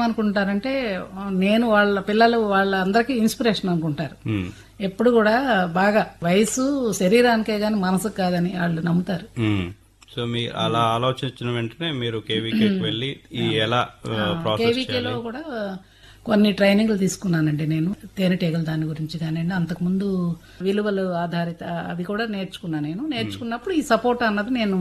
ఏమనుకుంటారంటే నేను వాళ్ళ పిల్లలు వాళ్ళ అందరికీ ఇన్స్పిరేషన్ అనుకుంటారు ఉమ్, ఎప్పుడు కూడా బాగా వయసు శరీరానికే గాని మనసుకు కాదని వాళ్ళు నమ్ముతారు ఉమ్. సో మీ అలా ఆలోచించిన వెంటనే మీరు కేవీకేకి వెళ్ళి ఈ ఎలా ప్రాసెస్ కేవీకేలో కూడా కొన్ని ట్రైనింగ్లు తీసుకున్నానండి నేను తేనెటీగల దాని గురించి కానివ్వండి అంతకుముందు విలువలు ఆధారిత అవి కూడా నేర్చుకున్నా నేను నేర్చుకున్నప్పుడు ఈ సపోర్ట్ అన్నది నేను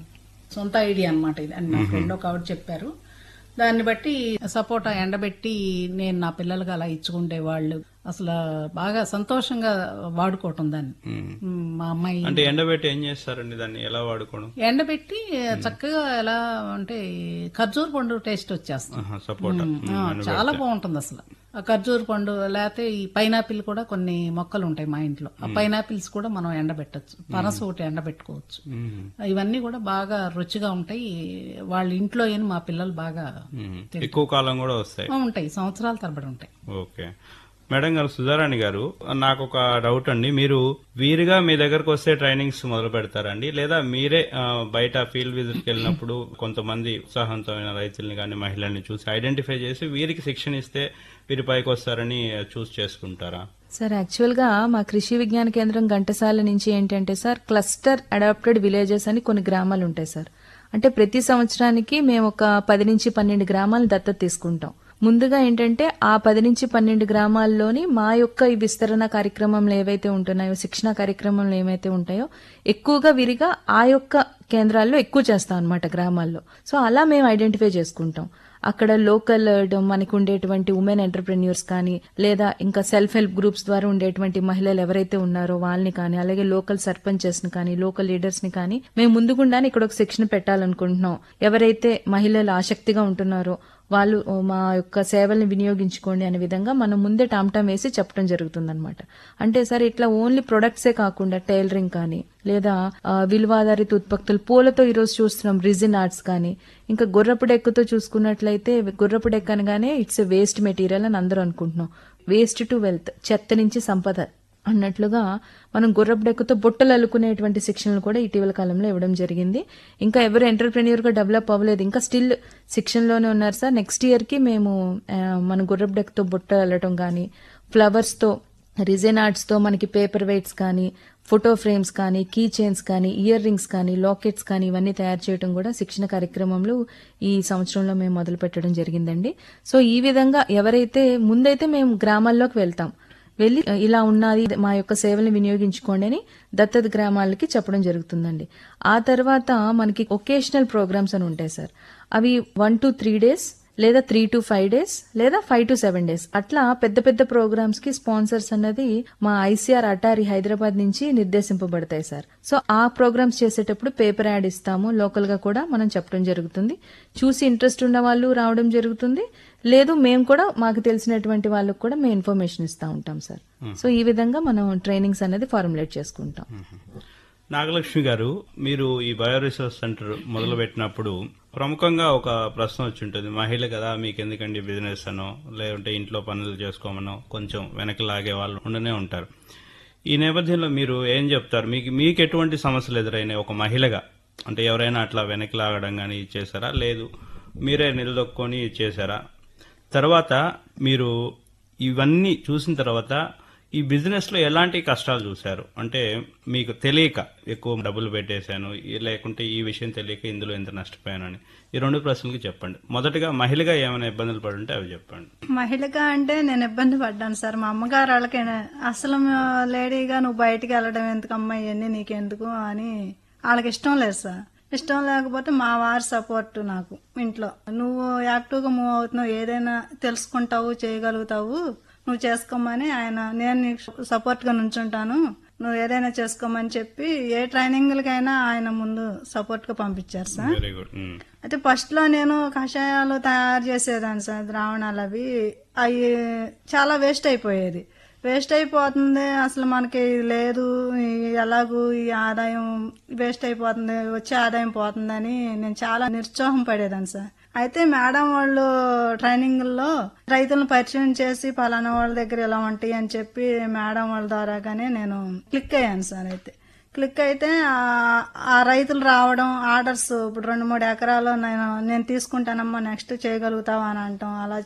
సొంత ఐడియా అన్నమాట ఇది అని నా ఫ్రెండ్ ఒక ఆవిడ చెప్పారు దాన్ని బట్టి సపోటా ఎండబెట్టి నేను నా పిల్లలకి అలా ఇచ్చుకుంటే వాళ్ళు అసలు బాగా సంతోషంగా వాడుకోవటం దాన్ని ఉమ్. మ్, మా అమ్మాయి అంటే ఎండబెట్టి ఏం చేస్తారండి దాన్ని ఎలా వాడుకోవడం ఎండబెట్టి చక్కగా ఎలా అంటే ఖర్జూర పండు టేస్ట్ వచ్చేస్తుంది ఆహా, సపోటా ఆ, చాలా బాగుంటుంది అసలు ఆ ఖర్జూర పండు లేకపోతే ఈ పైనాపిల్ కూడా కొన్ని మొక్కలు ఉంటాయి మా ఇంట్లో ఆ పైనాపిల్స్ కూడా మనం ఎండబెట్టచ్చు పనస ఒకటి ఎండబెట్టుకోవచ్చు ఉమ్, ఇవన్నీ కూడా బాగా రుచిగా ఉంటాయి వాళ్ళ ఇంట్లో ఏం మా పిల్లలు బాగా ఉమ్. ఎక్కువ కాలం కూడా వస్తాయి ఆ, ఉంటాయి సంవత్సరాల తరబడి ఉంటాయి ఓకే మేడం గారు సుధారాణి గారు నాకు ఒక డౌట్ అండి మీరు వీరుగా మీ దగ్గరకు వస్తే ట్రైనింగ్స్ మొదలు పెడతారండి లేదా మీరే ఆ, బయట ఫీల్డ్ విజిట్కి వెళ్ళినప్పుడు కొంతమంది ఉత్సాహవంతమైన రైతుల్ని కానీ మహిళల్ని చూసి ఐడెంటిఫై చేసి వీరికి శిక్షణ ఇస్తే వీరి పైకి వస్తారని చూస్ చేసుకుంటారా సార్ యాక్చువల్గా మా కృషి విజ్ఞాన కేంద్రం ఘంటసాల నుంచి ఏంటంటే సార్ క్లస్టర్ అడాప్టెడ్ విలేజెస్ అని కొన్ని గ్రామాలు ఉంటాయి సార్ అంటే ప్రతి సంవత్సరానికి మేము ఒక పది నుంచి పన్నెండు గ్రామాలను దత్తత తీసుకుంటాం ముందుగా ఏంటంటే ఆ పది నుంచి పన్నెండు గ్రామాల్లోని మా యొక్క ఈ విస్తరణ కార్యక్రమంలో ఏవైతే ఉంటున్నాయో శిక్షణ కార్యక్రమంలో ఏమైతే ఉంటాయో ఎక్కువగా విరిగా ఆ యొక్క కేంద్రాల్లో ఎక్కువ చేస్తాం అనమాట గ్రామాల్లో సో అలా మేము ఐడెంటిఫై చేసుకుంటాం అక్కడ లోకల్ మనకు ఉండేటువంటి ఉమెన్ ఎంటర్ప్రెన్యూర్స్ కానీ లేదా ఇంకా సెల్ఫ్ హెల్ప్ గ్రూప్స్ ద్వారా ఉండేటువంటి మహిళలు ఎవరైతే ఉన్నారో వాళ్ళని కానీ అలాగే లోకల్ సర్పంచెస్ ని కానీ లోకల్ లీడర్స్ ని కానీ మేము ముందుగుండానే ఇక్కడ ఒక శిక్షణ పెట్టాలనుకుంటున్నాం ఎవరైతే మహిళలు ఆసక్తిగా ఉంటున్నారో వాళ్ళు ఓ, మా యొక్క సేవల్ని వినియోగించుకోండి అనే విధంగా మనం ముందే టామ్టామ్ వేసి చెప్పడం జరుగుతుందన్నమాట అంటే సార్ ఇట్లా ఓన్లీ ప్రొడక్ట్సే కాకుండా టైలరింగ్ కానీ లేదా ఆ, విలువాధారిత ఉత్పత్తులు పూలతో ఈరోజు చూస్తున్నాం రిజిన్ ఆర్ట్స్ కానీ ఇంకా గుర్రపు డెక్కుతో చూసుకున్నట్లయితే గుర్రపు డెక్ అనగానే ఇట్స్ ఎ వేస్ట్ మెటీరియల్ అని అందరూ అనుకుంటున్నాం వేస్ట్ టు వెల్త్ చెత్త నుంచి సంపద అన్నట్లుగా మనం గుర్రపు డెక్కుతో బుట్టలు అల్లుకునేటువంటి శిక్షణలు కూడా ఇటీవల కాలంలో ఇవ్వడం జరిగింది ఇంకా ఎవరు ఎంటర్ప్రెన్యూర్ గా డెవలప్ అవ్వలేదు ఇంకా స్టిల్ శిక్షణలోనే ఉన్నారు సార్ నెక్స్ట్ ఇయర్ కి మేము ఆ, మన గుర్రపు డెక్తో బుట్ట అల్లటం కానీ ఫ్లవర్స్ తో రిజైన్ ఆర్ట్స్ తో మనకి పేపర్ వెయిట్స్ కానీ ఫోటో ఫ్రేమ్స్ కానీ కీ చైన్స్ కానీ ఇయర్ రింగ్స్ కానీ లాకెట్స్ కానీ ఇవన్నీ తయారు చేయడం కూడా శిక్షణ కార్యక్రమంలో ఈ సంవత్సరంలో మేము మొదలు పెట్టడం జరిగిందండి సో ఈ విధంగా ఎవరైతే ముందైతే మేము గ్రామాల్లోకి వెళ్తాం వెళ్ళి ఇలా ఉన్నది మా యొక్క సేవల్ని వినియోగించుకోండి అని దత్తత గ్రామాలకి చెప్పడం జరుగుతుందండి ఆ తర్వాత మనకి ఒకేషనల్ ప్రోగ్రామ్స్ అని ఉంటాయి సార్ అవి వన్ టు త్రీ డేస్ లేదా త్రీ టు ఫైవ్ డేస్ లేదా ఫైవ్ టు సెవెన్ డేస్ అట్లా పెద్ద పెద్ద ప్రోగ్రామ్స్ కి స్పాన్సర్స్ అన్నది మా ఐసీఆర్ అటారీ హైదరాబాద్ నుంచి నిర్దేశింపబడతాయి సార్ సో ఆ ప్రోగ్రామ్స్ చేసేటప్పుడు పేపర్ యాడ్ ఇస్తాము లోకల్ గా కూడా మనం చెప్పడం జరుగుతుంది చూసి ఇంట్రెస్ట్ ఉన్న వాళ్ళు రావడం జరుగుతుంది లేదు మేము కూడా మాకు తెలిసినటువంటి వాళ్ళకు కూడా మేము ఇన్ఫర్మేషన్ ఇస్తా ఉంటాం సార్ సో ఈ విధంగా మనం ట్రైనింగ్స్ అనేది ఫార్ములేట్ చేసుకుంటాం నాగలక్ష్మి గారు మీరు ఈ బయో రీసెర్చ్ సెంటర్ మొదలు పెట్టినప్పుడు ప్రముఖంగా ఒక ప్రశ్న వచ్చి ఉంటుంది మహిళ కదా మీకు ఎందుకండి బిజినెస్ అనో లేదంటే ఇంట్లో పనులు చేసుకోమనో కొంచెం వెనక్కి లాగే వాళ్ళు ఉండనే ఉంటారు ఈ నేపథ్యంలో మీరు ఏం చెప్తారు మీకు మీకు ఎటువంటి సమస్యలు ఎదురైనాయి ఒక మహిళగా అంటే ఎవరైనా అట్లా వెనక్కి లాగడం కానీ చేశారా లేదు మీరే నిలదొక్కొని చేశారా తర్వాత మీరు ఇవన్నీ చూసిన తర్వాత ఈ బిజినెస్ లో ఎలాంటి కష్టాలు చూశారు అంటే మీకు తెలియక ఎక్కువ డబ్బులు పెట్టేశాను ఈ- లేకుంటే ఈ విషయం తెలియక ఇందులో ఎంత నష్టపోయానని ఈ రెండు ప్రశ్నలకి చెప్పండి మొదటగా మహిళగా ఏమైనా ఇబ్బందులు పడుంటే అవి చెప్పండి మహిళగా అంటే నేను ఇబ్బంది పడ్డాను సార్ మా అమ్మగారు వాళ్ళకి అసలు మా లేడీగా నువ్వు బయటికి వెళ్ళడం ఎందుకు అమ్మాయి ఇవన్నీ నీకెందుకు అని వాళ్ళకి ఇష్టం లేదు సార్ ఇష్టం లేకపోతే మా వారి సపోర్ట్ నాకు ఇంట్లో నువ్వు యాక్టివ్గా మూవ్ అవుతున్నావు ఏదైనా తెలుసుకుంటావు చేయగలుగుతావు నువ్వు చేసుకోమని ఆయన నేను నీకు సపోర్ట్ గా నుంచుంటాను నువ్వు ఏదైనా చేసుకోమని చెప్పి ఏ ట్రైనింగ్లకైనా ఆయన ముందు సపోర్ట్ గా పంపించారు సార్ వెరీ గుడ్ అయితే ఫస్ట్ లో నేను కషాయాలు తయారు చేసేదాన్ని సార్ ద్రావణాలు అవి అవి చాలా వేస్ట్ అయిపోయేది వేస్ట్ అయిపోతుంది అసలు మనకి లేదు ఈ ఎలాగూ ఈ ఆదాయం వేస్ట్ అయిపోతుంది వచ్చే ఆదాయం పోతుందని నేను చాలా నిరుత్సాహం పడేదాన్ని సార్ అయితే మేడం వాళ్ళు ట్రైనింగ్లో రైతులను పరిచయం చేసి పలానా వాళ్ళ దగ్గర ఇలా ఉంటాయి అని చెప్పి మేడం వాళ్ళ ద్వారాగానే నేను క్లిక్ అయ్యాను సార్ అయితే క్లిక్ అయితే ఆ- ఆ రైతులు రావడం ఆర్డర్స్ ఇప్పుడు రెండు మూడు ఎకరాలు నేను నేను తీసుకుంటానమ్మా నెక్స్ట్ చేయగలుగుతావా అని అంటాం అలా